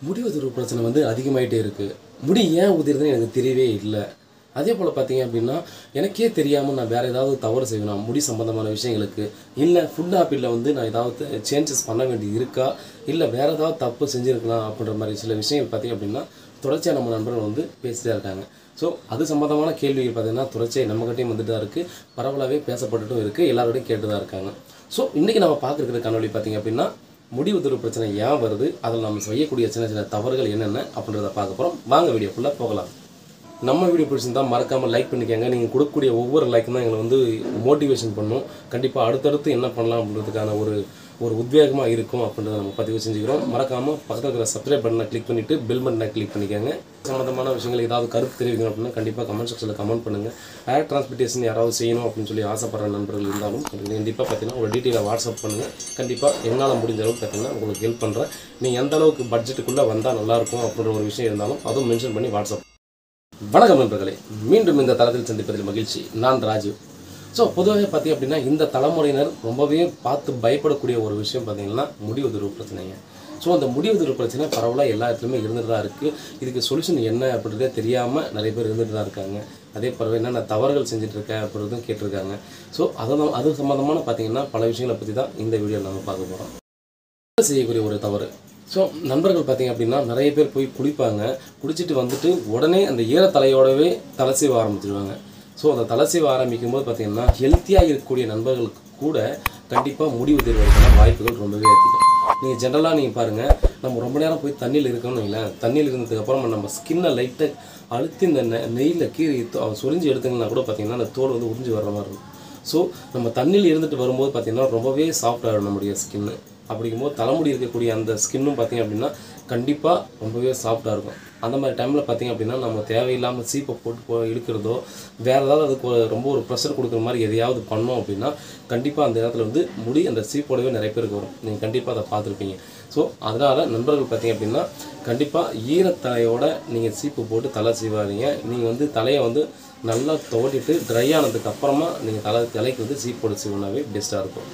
முடி உதிர்வு பிரச்சனை வந்து அதிகமாயிட்டே இருக்குது முடி ஏன் உதிருதுன்னு எனக்கு தெரியவே இல்லை அதே போல் பார்த்தீங்க அப்படின்னா எனக்கே தெரியாமல் நான் வேறு ஏதாவது தவறு செய்வேனா முடி சம்மந்தமான விஷயங்களுக்கு இல்லை ஃபுட் ஹாபிட்டில் வந்து நான் ஏதாவது சேஞ்சஸ் பண்ண வேண்டியது இருக்கா இல்லை வேறு ஏதாவது தப்பு செஞ்சுருக்கலாம் அப்படின்ற மாதிரி சில விஷயங்கள் பார்த்தீங்க அப்படின்னா தொடர்ச்சியாக நம்ம நண்பர்கள் வந்து பேசிட்டே இருக்காங்க ஸோ அது சம்மந்தமான கேள்விகள் பார்த்தீங்கன்னா தொடர்ச்சியாக நம்மகிட்டையும் வந்துட்டு தான் இருக்குது பரவலாகவே பேசப்பட்டுட்டும் இருக்குது எல்லாரோடையும் கேட்டு தான் இருக்காங்க ஸோ இன்றைக்கி நம்ம பார்க்குற காணொலி பார்த்தீங்க அப்படின்னா முடி உதிர்வு பிரச்சனை ஏன் வருது அதில் நம்ம செய்யக்கூடிய சின்ன சின்ன தவறுகள் என்னென்ன அப்படின்றத பார்க்க போகிறோம் வாங்க வீடியோக்குள்ளே போகலாம் நம்ம வீடியோ பிடிச்சிருந்தா மறக்காமல் லைக் பண்ணிக்கோங்க நீங்கள் கொடுக்கக்கூடிய ஒவ்வொரு லைக்கும் தான் எங்களை வந்து மோட்டிவேஷன் பண்ணும் கண்டிப்பாக அடுத்தடுத்து என்ன பண்ணலாம் அப்படின்றதுக்கான ஒரு ஒரு உத்வேகமாக இருக்கும் அப்படின்றத நம்ம பதிவு செஞ்சுக்கிறோம் மறக்காமல் பக்கத்தில் இருக்கிற சப்ஸ்கிரைப் பட்டனை கிளிக் பண்ணிவிட்டு பெல் பட்டனை கிளிக் பண்ணிக்கோங்க சம்மந்தமான விஷயங்கள் ஏதாவது கருத்து தெரிவிக்கணும் அப்படின்னா கண்டிப்பாக கமெண்ட் செக்ஷனில் கமெண்ட் பண்ணுங்கள் ஏர் டிரான்ஸ்போர்ட்டேஷன் யாராவது செய்யணும் அப்படின்னு சொல்லி ஆசைப்படுற நண்பர்கள் இருந்தாலும் கண்டிப்பாக பார்த்தீங்கன்னா ஒரு டீட்டெயிலை வாட்ஸ்அப் பண்ணுங்கள் கண்டிப்பாக என்னால் முடிஞ்ச அளவுக்கு பார்த்தீங்கன்னா உங்களுக்கு ஹெல்ப் பண்ணுறேன் நீங்கள் எந்த அளவுக்கு பட்ஜெட்டுக்குள்ளே வந்தால் நல்லாயிருக்கும் அப்படின்ற ஒரு விஷயம் இருந்தாலும் அதுவும் மென்ஷன் பண்ணி வாட்ஸ்அப் வணக்கம் நண்பர்களே மீண்டும் இந்த தளத்தில் சந்திப்பதில் மகிழ்ச்சி நான் ராஜீவ் ஸோ பொதுவாக பார்த்தீங்க அப்படின்னா இந்த தலைமுறையினர் ரொம்பவே பார்த்து பயப்படக்கூடிய ஒரு விஷயம் பார்த்தீங்கன்னா முடி உதிர்வு பிரச்சனைங்க ஸோ அந்த முடி உதிர்வு பிரச்சனை பரவலாக எல்லா இடத்துலையுமே இருந்துட்டு தான் இருக்குது இதுக்கு சொல்யூஷன் என்ன அப்படின்றதே தெரியாமல் நிறைய பேர் இருந்துட்டு தான் இருக்காங்க அதே போலவே என்னென்ன தவறுகள் செஞ்சுட்டு இருக்கேன் அப்படின்றதும் கேட்டிருக்காங்க ஸோ அதை அது சம்மந்தமான பார்த்தீங்கன்னா பல விஷயங்களை பற்றி தான் இந்த வீடியோ நம்ம பார்க்க போகிறோம் செய்யக்கூடிய ஒரு தவறு ஸோ நண்பர்கள் பார்த்தீங்க அப்படின்னா நிறைய பேர் போய் குளிப்பாங்க குளிச்சுட்டு வந்துட்டு உடனே அந்த ஈரத்தலையோடவே தலை சீவ ஆரம்பிச்சிடுவாங்க ஸோ அந்த தலை சீவ ஆரம்பிக்கும் போது பார்த்தீங்கன்னா ஹெல்த்தியாக இருக்கக்கூடிய நண்பர்களுக்கு கூட கண்டிப்பாக முடி உதிர்வதற்கான வாய்ப்புகள் ரொம்பவே அதிகம் நீங்கள் ஜென்ரலாக நீங்கள் பாருங்கள் நம்ம ரொம்ப நேரம் போய் தண்ணியில் இருக்கணும்னு வைங்களேன் தண்ணியில் இருந்ததுக்கப்புறம் நம்ம ஸ்கின்னை லைட்டாக அழுத்தி இந்த நெ- நெய்யில் கீறி தொ- சொரிஞ்சு எடுத்தீங்கன்னா கூட பார்த்தீங்கன்னா அந்த தோல் வந்து உறிஞ்சு வர்ற மாதிரி இருக்கும் ஸோ நம்ம தண்ணியில் இருந்துட்டு வரும்போது பார்த்தீங்கன்னா ரொம்பவே சாஃப்டாகிடும் நம்முடைய ஸ்கின்னு அப்படிங்கும்போது தலைமுடி இருக்கக்கூடிய அந்த ஸ்கின்னும் பார்த்தீங்க அப்படின்னா கண்டிப்பாக ரொம்பவே சாஃப்டாக இருக்கும் அந்த மாதிரி டைமில் பார்த்தீங்க அப்படின்னா நம்ம தேவையில்லாமல் சீப்பை போட்டு போ இழுக்கிறதோ வேறு ஏதாவது அதுக்கு ஒரு- ரொம்ப ஒரு ப்ரெஷர் கொடுக்குற மாதிரி எதையாவது பண்ணோம் அப்படின்னா கண்டிப்பாக அந்த இடத்துல வந்து முடி அந்த சீப்போடவே நிறைய பேருக்கு வரும் நீங்கள் கண்டிப்பாக அதை பார்த்துருப்பீங்க ஸோ அதனால் நண்பர்கள் பார்த்தீங்க அப்படின்னா கண்டிப்பாக ஈரத்தலையோட நீங்கள் சீப்பு போட்டு தலை சீவாதீங்க நீங்கள் வந்து தலையை வந்து நல்லா துவட்டிட்டு ட்ரை ஆனதுக்கு அப்புறமா நீங்கள் தலை தலைக்கு வந்து சீப் போட்டு சீவுனாவே பெஸ்ட்டாக இருக்கும்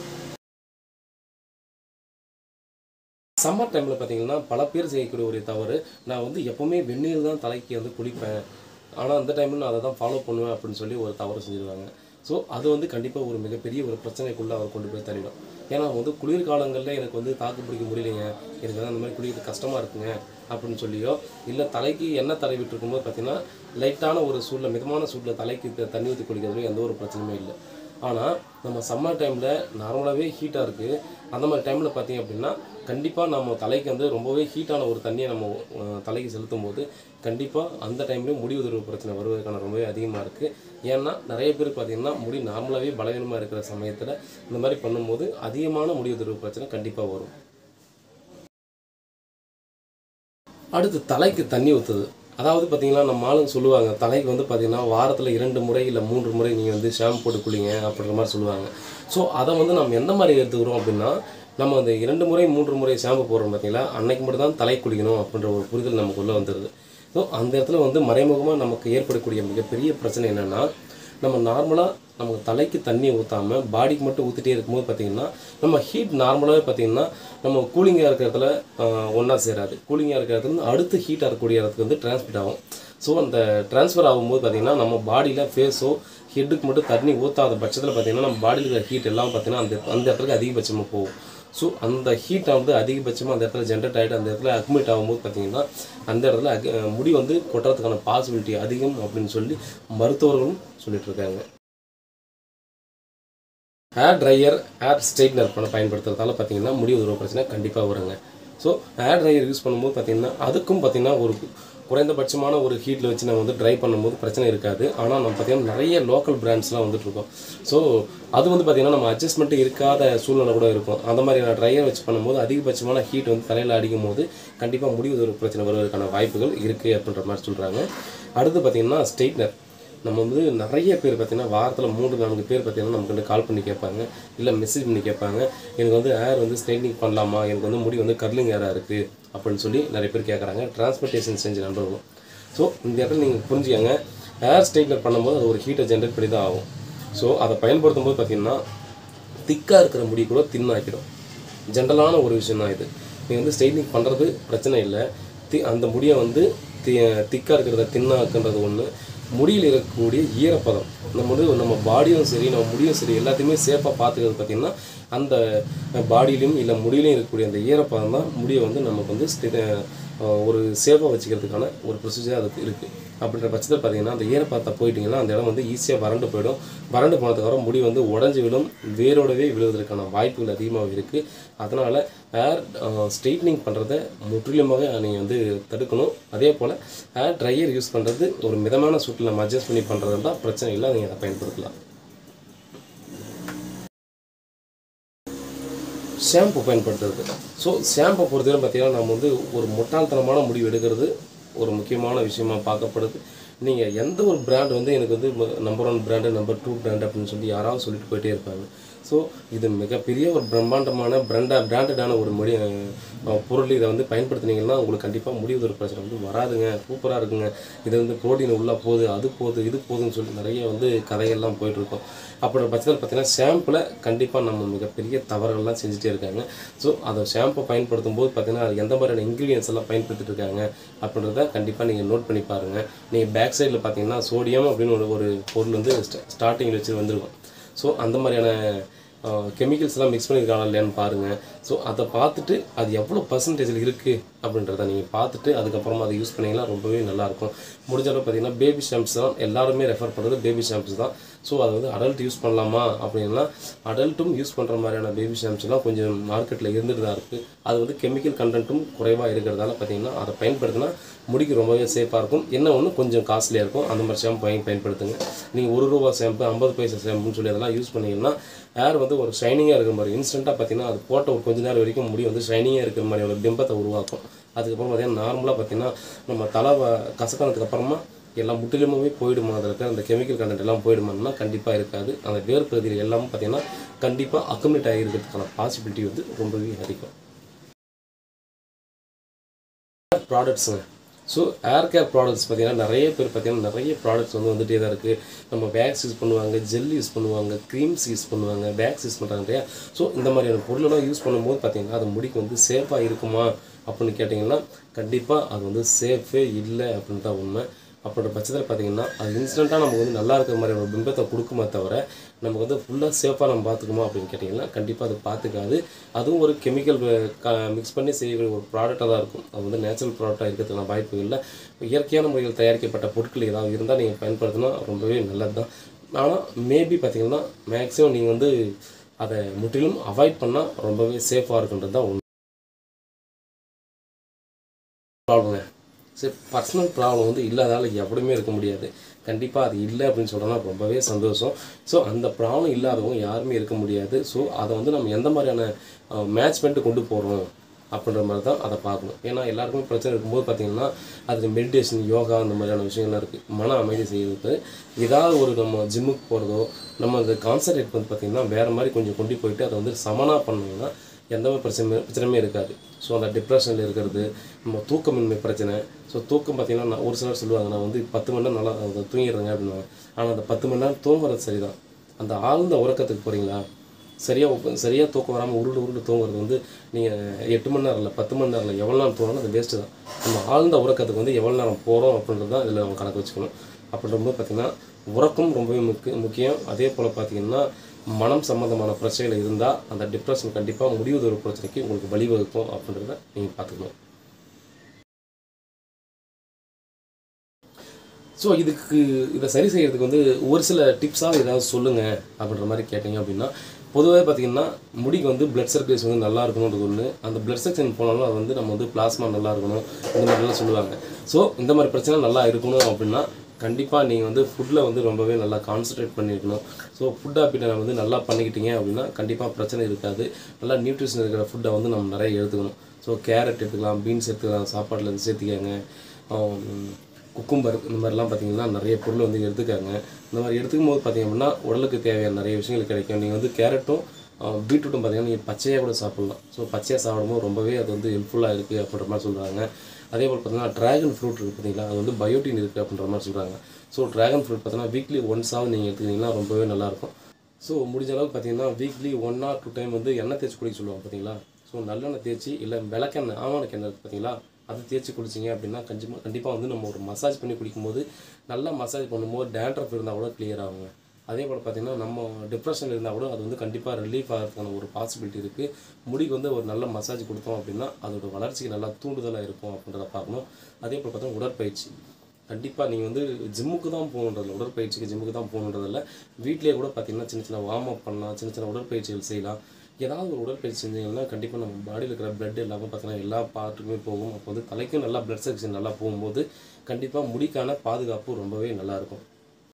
சம்மர் டைமில் பார்த்தீங்கன்னா பல பேர் செய்யக்கூடிய ஒரு தவறு நான் வந்து எப்போவுமே வெந்நீர் தான் தலைக்கு வந்து குளிப்பேன் ஆனால் அந்த டைமில் நான் அதை தான் ஃபாலோ பண்ணுவேன் அப்படின்னு சொல்லி ஒரு தவறு செஞ்சுருவாங்க ஸோ அது வந்து கண்டிப்பாக ஒரு மிகப்பெரிய ஒரு பிரச்சனைக்குள்ளே அவர் கொண்டு போய் தள்ளிடும் ஏன்னா வந்து குளிர்காலங்களில் எனக்கு வந்து தாக்கு பிடிக்க முடியலைங்க எனக்கு வந்து அந்த மாதிரி குளிக்கிறது கஷ்டமாக இருக்குங்க அப்படின்னு சொல்லியோ இல்லை தலைக்கு எண்ணெய் தடவிட்டு இருக்கும்போது பார்த்தீங்கன்னா லைட்டான ஒரு சூடில் மிதமான சூடில் தலைக்கு த- தண்ணி ஊற்றி குளிக்கிறதுல எந்த ஒரு பிரச்சனையுமே இல்லை ஆனால் நம்ம சம்மர் டைமில் நார்மலாகவே ஹீட்டாக இருக்குது அந்த மாதிரி டைமில் பார்த்தீங்க அப்படின்னா கண்டிப்பாக நம்ம தலைக்கு வந்து ரொம்பவே ஹீட்டான ஒரு தண்ணியை நம்ம அஹ், தலைக்கு செலுத்தும் போது கண்டிப்பாக அந்த டைம்லேயும் முடி உதிர்வு பிரச்சனை வருவதற்கான ரொம்பவே அதிகமாக இருக்குது ஏன்னா நிறைய பேர் பார்த்தீங்கன்னா முடி நார்மலாகவே பலவீனமாக இருக்கிற சமயத்தில் இந்த மாதிரி பண்ணும்போது அதிகமான முடி உதிர்வு பிரச்சனை கண்டிப்பாக வரும் அடுத்து தலைக்கு தண்ணி ஊற்றுது அதாவது பார்த்தீங்கன்னா நம்ம ஆளுங்க சொல்லுவாங்க தலைக்கு வந்து பார்த்தீங்கன்னா வாரத்தில் இரண்டு முறை இல்லை மூன்று முறை நீங்கள் வந்து ஷாம்பு போட்டு குளிங்க அப்படின்ற மாதிரி சொல்லுவாங்க ஸோ அதை வந்து நம்ம எந்த மாதிரி எடுத்துக்கிறோம் அப்படின்னா நம்ம அந்த இரண்டு முறை மூன்று முறை ஷாம்பு போடுறோம் பார்த்தீங்களா அன்னைக்கு மட்டும் தான் தலை குளிக்கணும் அப்படின்ற ஒரு புரிதல் நமக்குள்ளே வந்துடுது ஸோ அந்த இடத்துல வந்து மறைமுகமாக நமக்கு ஏற்படக்கூடிய மிகப்பெரிய பிரச்சனை என்னென்னா நம்ம நார்மலாக நமக்கு தலைக்கு தண்ணி ஊற்றாம பாடிக்கு மட்டும் ஊற்றிட்டே இருக்கும்போது பார்த்தீங்கன்னா நம்ம ஹீட் நார்மலாகவே பார்த்தீங்கன்னா நம்ம கூலிங்காக இருக்கிற இடத்துல ஒன்றா சேராது கூலிங்காக இருக்கிற இடத்துல இருந்து அடுத்து ஹீட்டாக இருக்கக்கூடிய இடத்துக்கு வந்து டிரான்ஸ்மிட் ஆகும் ஸோ அந்த ட்ரான்ஸ்ஃபர் ஆகும்போது பார்த்தீங்கன்னா நம்ம பாடியில் ஃபேஸோ ஹெட்டுக்கு மட்டும் தண்ணி ஊற்றாத பட்சத்தில் பார்த்தீங்கன்னா நம்ம பாடியில் இருக்கிற ஹீட் எல்லாம் பார்த்தீங்கன்னா அந்த அந்த இடத்துக்கு அதிகபட்சமாக போகும் ஸோ அந்த ஹீட்டை வந்து அதிகபட்சமாக அந்த இடத்துல ஜென்ரேட் ஆகிட்டு அந்த இடத்துல அக்மிட் ஆகும்போது பார்த்தீங்கன்னா அந்த இடத்துல அக- முடி வந்து கொட்டுறதுக்கான பாசிபிலிட்டி அதிகம் அப்படின்னு சொல்லி மருத்துவர்களும் சொல்லிட்டு இருக்காங்க ஹேர் ட்ரையர் ஹேர் ஸ்ட்ரைட்னர் பண்ண பயன்படுத்துறதால பார்த்தீங்கன்னா முடி உதிர்வு பிரச்சனை கண்டிப்பாக வருங்க ஸோ ஹேர் ட்ரையர் யூஸ் பண்ணும்போது பார்த்தீங்கன்னா அதுக்கும் பார்த்தீங்கன்னா ஒரு குறைந்தபட்சமான ஒரு ஹீட்டில் வச்சு நம்ம வந்து ட்ரை பண்ணும்போது பிரச்சனை இருக்காது ஆனால் நம்ம பார்த்தீங்கன்னா நிறைய லோக்கல் பிராண்ட்ஸ்லாம் வந்துட்டு இருக்கோம் ஸோ அது வந்து பார்த்தீங்கன்னா நம்ம அட்ஜஸ்ட்மெண்ட் இருக்காத சூழ்நிலை கூட இருக்கும் அந்த மாதிரி நான் ட்ரையர் வச்சு பண்ணும்போது அதிகபட்சமான ஹீட் வந்து தலையில் அடிக்கும் போது கண்டிப்பாக முடி உதிர்வு பிரச்சனை வருவதற்கான வாய்ப்புகள் இருக்குது அப்படின்ற மாதிரி சொல்கிறாங்க அடுத்து பார்த்தீங்கன்னா ஸ்ட்ரெயிட்னர் நம்ம வந்து நிறைய பேர் பார்த்தீங்கன்னா வாரத்தில் மூன்று நான்கு பேர் பார்த்தீங்கன்னா நமக்கு வந்து கால் பண்ணி கேட்பாங்க இல்லை மெசேஜ் பண்ணி கேட்பாங்க எனக்கு வந்து ஹேர் வந்து ஸ்ட்ரைட்னிங் பண்ணலாமா எனக்கு வந்து முடி வந்து கர்லிங் ஹேராக இருக்குது அப்படின்னு சொல்லி நிறைய பேர் கேட்குறாங்க டிரான்ஸ்போர்ட்டேஷன் செஞ்ச நண்பர்களும் ஸோ இந்த இடத்துல நீங்கள் புரிஞ்சுக்கங்க ஹேர் ஸ்ட்ரைட்னர் பண்ணும்போது அது ஒரு ஹீட்டை ஜென்ரேட் பண்ணி தான் ஆகும் ஸோ அதை பயன்படுத்தும் போது பார்த்தீங்கன்னா திக்காக இருக்கிற முடி கூட தின்னாக்கிடும் ஜென்ரலான ஒரு விஷயம் தான் இது நீங்கள் வந்து ஸ்ட்ரைட்னிங் பண்ணுறது பிரச்சனை இல்லை தி அந்த முடியை வந்து தி திக்காக இருக்கிறத தின்னாக்குன்றது ஒன்று முடியில் இருக்கக்கூடிய ஈரப்பதம் நம்ம வந்து நம்ம பாடியும் சரி நம்ம முடியும் சரி எல்லாத்தையுமே சேஃபாக பார்த்துக்கிறது பார்த்திங்கன்னா அந்த பாடியிலையும் இல்லை முடியிலையும் இருக்கக்கூடிய அந்த ஈரப்பதம் தான் முடியை வந்து நமக்கு வந்து ஸ்தி- அஹ் ஒரு சேஃபாக வச்சுக்கிறதுக்கான ஒரு ப்ரொசீஜர் அதுக்கு இருக்குது அப்படின்ற பட்சத்தில் பார்த்தீங்கன்னா அந்த ஈரப்பதத்தை போயிட்டீங்கன்னா அந்த இடம் வந்து ஈஸியாக வறண்டு போயிடும் வறண்டு போனதுக்கப்புறம் முடி வந்து உடஞ்சி விழும் வேரோடவே விழுவதற்கான வாய்ப்புகள் அதிகமாக இருக்குது அதனால் ஹேர் ஸ்ட்ரெயிட்னிங் பண்ணுறத முற்றிலுமாக நீங்கள் வந்து தடுக்கணும் அதே போல் ஹேர் ட்ரையர் யூஸ் பண்ணுறது ஒரு மிதமான சூட்டில் நம்ம அட்ஜஸ்ட் பண்ணி பண்ணுறது தான் பிரச்சனை இல்லை நீங்கள் அதை பயன்படுத்தலாம் ஷாம்பு பயன்படுத்துறது ஸோ ஷாம்பை பொறுத்தவரை பார்த்தீங்கன்னா நம்ம வந்து ஒரு முட்டாள்தனமான முடிவு எடுக்கிறது ஒரு முக்கியமான விஷயமா பார்க்கப்படுது நீங்கள் எந்த ஒரு பிராண்ட் வந்து எனக்கு வந்து number one brand number two brand அப்படின்னு சொல்லி யாராவது சொல்லிட்டு போயிட்டே இருப்பாங்க ஸோ இது மிகப்பெரிய ஒரு பிரம்மாண்டமான பிராண்டா பிராண்டடான ஒரு முடி அஹ், பொருள் இதை வந்து பயன்படுத்துனீங்கன்னா உங்களுக்கு கண்டிப்பாக முடிவு ஒரு பிரச்சனை வந்து வராதுங்க சூப்பராக இருக்குங்க இது வந்து ப்ரோட்டீன் உள்ளே போகுது அது போகுது இது போகுதுன்னு சொல்லி நிறைய வந்து கதைகள்லாம் போயிட்டு இருக்கும் அப்படி பட்சத்தில் பார்த்தீங்கன்னா ஷாம்பில் கண்டிப்பாக நம்ம மிகப்பெரிய தவறுகள்லாம் செஞ்சுட்டே இருக்காங்க ஸோ அதை ஷாம்பை பயன்படுத்தும் போது பார்த்தீங்கன்னா அது எந்த மாதிரியான இன்க்ரீடியன்ஸ் எல்லாம் பயன்படுத்திட்டு இருக்காங்க அப்படின்றத கண்டிப்பாக நீங்கள் நோட் பண்ணி பாருங்கள் நீங்கள் பேக் சைடில் பார்த்தீங்கன்னா சோடியம் அப்படின்னு ஒரு ஒரு பொருள் வந்து ஸ்டார்டிங்கில் வச்சு வந்திருக்கும் ஸோ அந்த மாதிரியான கெமிக்கல்ஸ்லாம் மிக்ஸ் பண்ணியிருக்காங்க இல்லையான்னு பாருங்கள் ஸோ அதை பார்த்துட்டு அது எவ்வளோ பர்சன்டேஜில் இருக்குது அப்படின்றத நீங்கள் பார்த்துட்டு அதுக்கப்புறமா அதை யூஸ் பண்ணிங்கன்னா ரொம்பவே நல்லாயிருக்கும் முடிஞ்ச அளவு பார்த்தீங்கன்னா பேபி ஷாம்ப்ஸ் தான் எல்லாருமே ரெஃபர் பண்ணுறது பேபி ஷாம்ப்ஸ் தான் ஸோ அதை வந்து அடல்ட் யூஸ் பண்ணலாமா அப்படின்னா அடல்ட்டும் யூஸ் பண்ணுற மாதிரியான பேபி ஷாம்ப்ஸ்லாம் கொஞ்சம் மார்க்கெட்டில் இருந்துட்டு தான் இருக்குது அது வந்து கெமிக்கல் கண்டென்ட்டும் குறைவாக இருக்கிறதால பார்த்தீங்கன்னா அதை பயன்படுத்தினா முடிக்கு ரொம்பவே சேஃபாக இருக்கும் என்ன ஒன்று கொஞ்சம் காஸ்ட்லியாக இருக்கும் அந்த மாதிரி ஷாம்பு வாங்கி பயன்படுத்துங்க நீங்கள் ஒரு ரூபா ஷாம்பு ஐம்பது பைசா ஷாம்புன்னு சொல்லி அதெல்லாம் யூஸ் பண்ணீங்கன்னா ஹேர் வந்து ஒரு ஷைனிங்காக இருக்கிற மாதிரி இன்ஸ்டண்ட்டாக பார்த்தீங்கன்னா அது போட்ட ஒரு கொஞ்ச நேரம் வரைக்கும் முடி வந்து ஷைனிங்காக இருக்கிற மாதிரி ஒரு பிம்பத்தை உருவாக்கும் அதுக்கப்புறம் பார்த்தீங்கன்னா நார்மலாக பார்த்தீங்கன்னா நம்ம தலை வ- கசக்கானதுக்கு அப்புறமா எல்லாம் முற்றிலுமே போயிடுமா அதில் இருக்கிற அந்த கெமிக்கல் கண்டென்ட் எல்லாம் போயிடுமான்னா கண்டிப்பாக இருக்காது அந்த வேர் பகுதியில் எல்லாமே பார்த்தீங்கன்னா கண்டிப்பாக அக்குமுலேட் ஆகிருக்கிறதுக்கான பாசிபிலிட்டி வந்து ரொம்பவே அதிகம் ப்ராடக்ட்ஸுங்க ஸோ ஹேர் கேர் ப்ராடக்ட்ஸ் பார்த்தீங்கன்னா நிறைய பேர் பார்த்தீங்கன்னா நிறைய ப்ராடக்ட்ஸ் வந்து வந்துட்டே தான் இருக்குது நம்ம வேக்ஸ் யூஸ் பண்ணுவாங்க ஜெல் யூஸ் பண்ணுவாங்க க்ரீம்ஸ் யூஸ் பண்ணுவாங்க வேக்ஸ் யூஸ் பண்ணுறாங்க இல்லையா ஸோ இந்த மாதிரியான பொருளெல்லாம் யூஸ் பண்ணும்போது பார்த்தீங்கன்னா அது முடிக்கு வந்து சேஃபாக இருக்குமா அப்படின்னு கேட்டிங்கன்னா கண்டிப்பாக அது வந்து சேஃபே இல்லை அப்படின்னு தான் உண்மை அப்படின்ற பட்சத்தில் பார்த்தீங்கன்னா அது இன்ஸ்டண்ட்டாக நமக்கு வந்து நல்லா இருக்கிற மாதிரி ஒரு பிம்பத்தை கொடுக்குமே தவிர நமக்கு வந்து ஃபுல்லாக சேஃபாக நம்ம பார்த்துக்குமா அப்படின்னு கேட்டிங்கன்னா கண்டிப்பாக அது பார்த்துக்காது அதுவும் ஒரு கெமிக்கல் மிக்ஸ் பண்ணி செய்யக்கூடிய ஒரு ப்ராடக்டாக தான் இருக்கும் அது வந்து நேச்சுரல் ப்ராடக்டாக இருக்கிறதுக்கான வாய்ப்பு இல்லை இயற்கையான முறையில் தயாரிக்கப்பட்ட பொருட்கள் ஏதாவது இருந்தால் நீங்கள் பயன்படுத்தினா ரொம்பவே நல்லது தான் ஆனால் மேபி பார்த்தீங்கன்னா மேக்ஸிமம் நீங்கள் வந்து அதை முற்றிலும் அவாய்ட் பண்ணால் ரொம்பவே சேஃபாக இருக்குன்றது தான் உண்மை ப்ராப்ளங்க சரி பர்சனல் ப்ராப்ளம் வந்து இல்லாதால எப்படியுமே இருக்க முடியாது கண்டிப்பாக அது இல்லை அப்படின்னு சொல்கிறோன்னா ரொம்பவே சந்தோஷம் ஸோ அந்த ப்ராப்ளம் இல்லாதவங்க யாருமே இருக்க முடியாது ஸோ அதை வந்து நம்ம எந்த மாதிரியான மேட்ச் பண்ணிட்டு கொண்டு போகிறோம் அப்படின்ற மாதிரி தான் அதை பார்க்கணும் ஏன்னா எல்லாருக்குமே பிரச்சனை இருக்கும்போது பார்த்தீங்கன்னா அதில் மெடிடேஷன் யோகா அந்த மாதிரியான விஷயங்கள்லாம் இருக்குது மன அமைதி செய்யறதுக்கு ஏதாவது ஒரு நம்ம ஜிம்முக்கு போகிறதோ நம்ம அந்த கான்சன்ட்ரேட் வந்து பார்த்திங்கன்னா வேறு மாதிரி கொஞ்சம் கொண்டு போயிட்டு அதை வந்து சமனாக பண்ணோம்னா எந்த ஒரு பிரச்சனை பிரச்சனையுமே இருக்காது ஸோ அந்த டிப்ரெஷனில் இருக்கிறது நம்ம தூக்கமின்மை பிரச்சனை ஸோ தூக்கம் பார்த்தீங்கன்னா நான் ஒரு சிலர் சொல்லுவாங்க நான் வந்து பத்து மணி நேரம் நல்லா அது தூங்கிடுறேங்க அப்படின்னா ஆனால் அந்த பத்து மணி நேரம் தூங்குறது சரிதான் அந்த ஆழ்ந்த உறக்கத்துக்கு போகிறீங்களா சரியாக சரியாக தூக்கம் வராமல் உருண்டு உருண்டு தூங்குறது வந்து நீங்கள் எட்டு மணி நேரம் இல்லை பத்து மணி நேரம் இல்லை எவ்வளோ நேரம் தூங்கினாலும் அது வேஸ்ட்டு தான் நம்ம ஆழ்ந்த உறக்கத்துக்கு வந்து எவ்வளோ நேரம் போகிறோம் அப்படின்றது தான் இதில் நம்ம கணக்கு வச்சுக்கணும் அப்படின்றபோது பார்த்தீங்கன்னா உறக்கம் ரொம்பவே முக்கிய முக்கியம் அதே போல் பார்த்தீங்கன்னா மனம் சம்மந்தமான பிரச்சனைகள் இருந்தால் அந்த டிப்ரெஷன் கண்டிப்பாக முடிவுது ஒரு பிரச்சனைக்கு உங்களுக்கு வழிவகுக்கும் அப்படின்றத நீங்கள் பார்த்துக்கணும் ஸோ இதுக்கு இதை சரி செய்யறதுக்கு வந்து ஒரு சில டிப்ஸாக ஏதாவது சொல்லுங்கள் அப்படின்ற மாதிரி கேட்டீங்க அப்படின்னா பொதுவாக பார்த்தீங்கன்னா முடிக்கு வந்து பிளட் சர்க்குலேஷன் வந்து நல்லா இருக்கணுன்றது ஒன்று அந்த பிளட் சர்க்குலேஷன் போனாலும் அது வந்து நம்ம வந்து பிளாஸ்மா நல்லா இருக்கணும் இந்த மாதிரிலாம் சொல்லுவாங்க ஸோ இந்த மாதிரி பிரச்சனை நல்லா இருக்கணும் அப்படின்னா கண்டிப்பாக நீங்கள் வந்து ஃபுட்டில் வந்து ரொம்பவே நல்லா கான்சன்ட்ரேட் பண்ணியிருக்கணும் ஸோ ஃபுட் ஹாபிட்டை வந்து நல்லா பண்ணிக்கிட்டீங்க அப்படின்னா கண்டிப்பாக பிரச்சனை இருக்காது நல்லா நியூட்ரிஷன் இருக்கிற ஃபுட்டை வந்து நம்ம நிறைய எடுத்துக்கணும் ஸோ கேரட் எடுத்துக்கலாம் பீன்ஸ் எடுத்துக்கலாம் சாப்பாட்டில் இருந்து சேர்த்துக்கங்க ஆம், குக்கும்பர் இந்த மாதிரிலாம் பார்த்தீங்கன்னா நிறைய பொருள் வந்து எடுத்துக்காங்க இந்த மாதிரி எடுத்துக்கும் போது பார்த்தீங்க அப்படின்னா உடலுக்கு தேவையான நிறைய விஷயங்கள் கிடைக்கும் நீங்கள் வந்து கேரட்டும் பீட்ரூட்டும் பார்த்தீங்கன்னா நீங்கள் பச்சையாக கூட சாப்பிட்லாம் ஸோ பச்சையாக சாப்பிடும்போது ரொம்பவே அது வந்து ஹெல்ப்ஃபுல்லாக இருக்குது அப்படின்ற மாதிரி சொல்கிறாங்க அதே போல் பார்த்தீங்கன்னா ட்ராகன் ஃப்ரூட் இருக்குது பார்த்தீங்களா அது வந்து பயோட்டின் இருக்குது அப்படின்ற மாதிரி சொல்கிறாங்க ஸோ ட்ராகன் ஃப்ரூட் பார்த்தீங்கன்னா வீக்லி ஒன்ஸாவது நீங்கள் எடுத்துக்கிட்டிங்கன்னா ரொம்பவே நல்லாயிருக்கும் ஸோ முடிஞ்ச அளவுக்கு பார்த்தீங்கன்னா weekly one or two time வந்து எண்ணெய் தேய்ச்சி குடிக்க சொல்லுவாங்க பார்த்தீங்களா ஸோ ஸோ நல்லெண்ணெய் தேய்ச்சி இல்லை விளக்கெண்ணெய் ஆவானுக்கு எண்ணெய் இருக்கு பார்த்தீங்களா அது தேய்ச்சி குளிச்சிங்க அப்படின்னா கண்டிப்பாக கண்டிப்பாக வந்து நம்ம ஒரு மசாஜ் பண்ணி குளிக்கும்போது நல்லா மசாஜ் பண்ணும்போது டேண்ட்ரஃப் இருந்தால் கூட clear ஆகுங்க அதே போல் பார்த்தீங்கன்னா நம்ம டிப்ரெஷன் இருந்தால் கூட அது வந்து கண்டிப்பாக ரிலீஃப் ஆகிறதுக்கான ஒரு பாசிபிலிட்டி இருக்குது முடிக்கு வந்து ஒரு நல்ல மசாஜ் கொடுத்தோம் அப்படின்னா அதோட வளர்ச்சிக்கு நல்லா தூண்டுதலாக இருக்கும் அப்படின்றத பார்க்கணும் அதே போல் பார்த்தீங்கன்னா உடற்பயிற்சி கண்டிப்பாக நீங்கள் வந்து ஜிம்முக்கு தான் போகணுன்றதில்ல உடற்பயிற்சிக்கு ஜிம்முக்கு தான் போகணுன்றதில்ல வீட்டிலேயே கூட பார்த்தீங்கன்னா சின்ன சின்ன வார்ம் அப் பண்ணலாம் சின்ன சின்ன உடற்பயிற்சிகள் செய்யலாம் ஏதாவது ஒரு உடற்பயிற்சி செஞ்சீங்கன்னா கண்டிப்பாக நம்ம பாடியில் இருக்கிற blood எல்லாமே பார்த்தீங்கன்னா எல்லா பார்ட்டுக்குமே போகும் அப்போ வந்து தலைக்கும் நல்லா blood சர்க்குலேஷன் நல்லா போகும்போது கண்டிப்பாக முடிக்கான பாதுகாப்பு ரொம்பவே நல்லா இருக்கும்